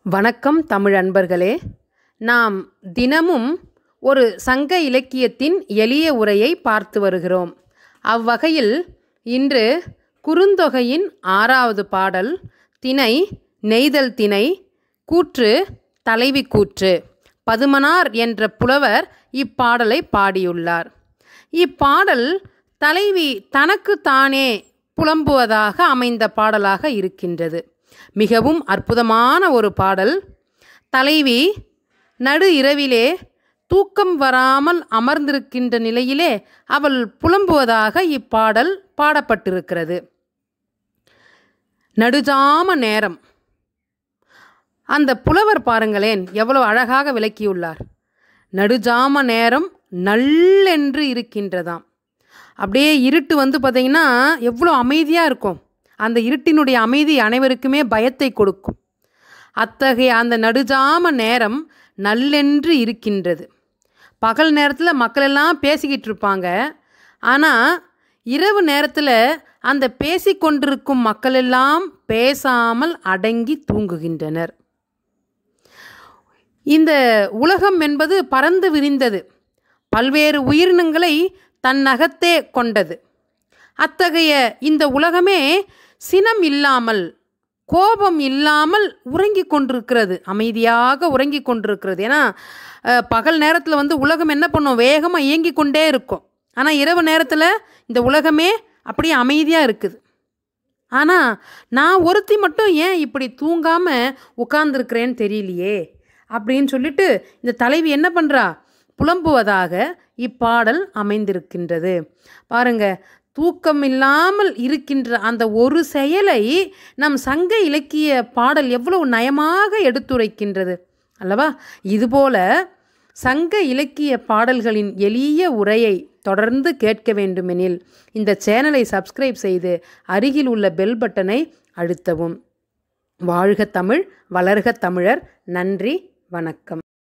வணக்கம் தமிழ் அன்பர்களே நாம் தினமும் ஒரு சங்க இலக்கியத்தின் எளிய உரையை பார்த்து வருகிறோம் அவ்வகையில் இன்று குறுந்தொகையின் ஆறாவது பாடல் திணை நெய்தல் திணை கூற்று தலைவி கூற்று பதுமனார் என்ற புலவர் இப்பாடலை பாடியுள்ளார் இப்பாடல் தலைவி தனக்கு தானே புலம்புவதாக அமைந்த பாடலாக இருக்கின்றது மிகவும் அற்புதமான ஒரு பாடல் தலைவி நடு இரவிலே தூக்கம் வராமல் அமர்ந்திருக்கின்ற நிலையிலே அவள் புலம்புவதாக இப்பாடல் பாடப்பட்டிருக்கிறது நடுஜாம நேரம் அந்த புலவர் பாருங்களேன் எவ்வளவு அழகாக விளக்கியுள்ளார் நடுஜாம நேரம் நல்லென்று இருக்கின்றதாம் அப்படியே இருட்டு வந்து பார்த்தீங்கன்னா எவ்வளோ அமைதியாக இருக்கும் அந்த இருட்டினுடைய அமைதி அனைவருக்குமே பயத்தை கொடுக்கும் அத்தகைய அந்த நடுஜாம நேரம் நல்லென்று இருக்கின்றது பகல் நேரத்தில் மக்கள் எல்லாம் பேசிக்கிட்டு இருப்பாங்க ஆனால் இரவு நேரத்தில் அந்த பேசிக்கொண்டிருக்கும் மக்கள் எல்லாம் பேசாமல் அடங்கி தூங்குகின்றனர் இந்த உலகம் என்பது பறந்து விரிந்தது பல்வேறு உயிரினங்களை தன்னகத்தே கொண்டது அத்தகைய இந்த உலகமே சினம் இல்லாமல் கோபம் இல்லாமல் உறங்கி கொண்டிருக்கிறது அமைதியாக உறங்கி கொண்டிருக்கிறது ஏன்னா அஹ், பகல் நேரத்தில் வந்து உலகம் என்ன பண்ணும் வேகமாக இயங்கி கொண்டே இருக்கும் ஆனால் இரவு நேரத்தில் இந்த உலகமே அப்படியே அமைதியாக இருக்குது ஆனால் நான் ஒருத்தி மட்டும் ஏன் இப்படி தூங்காமல் உட்கார்ந்துருக்கிறேன்னு தெரியலையே அப்படின்னு சொல்லிட்டு இந்த தலைவி என்ன பண்ணுறா புலம்புவதாக இப்பாடல் அமைந்திருக்கின்றது பாருங்க தூக்கம் இல்லாமல் இருக்கின்ற அந்த ஒரு செயலை நம் சங்க இலக்கிய பாடல் எவ்வளவு நயமாக எடுத்துரைக்கின்றது அல்லவா இதுபோல சங்க இலக்கிய பாடல்களின் எளிய உரையை தொடர்ந்து கேட்க வேண்டுமெனில் இந்த சேனலை சப்ஸ்கிரைப் செய்து அருகில் உள்ள பெல் பட்டனை அழுத்தவும் வாழ்க தமிழ் வளர்க தமிழர் நன்றி வணக்கம்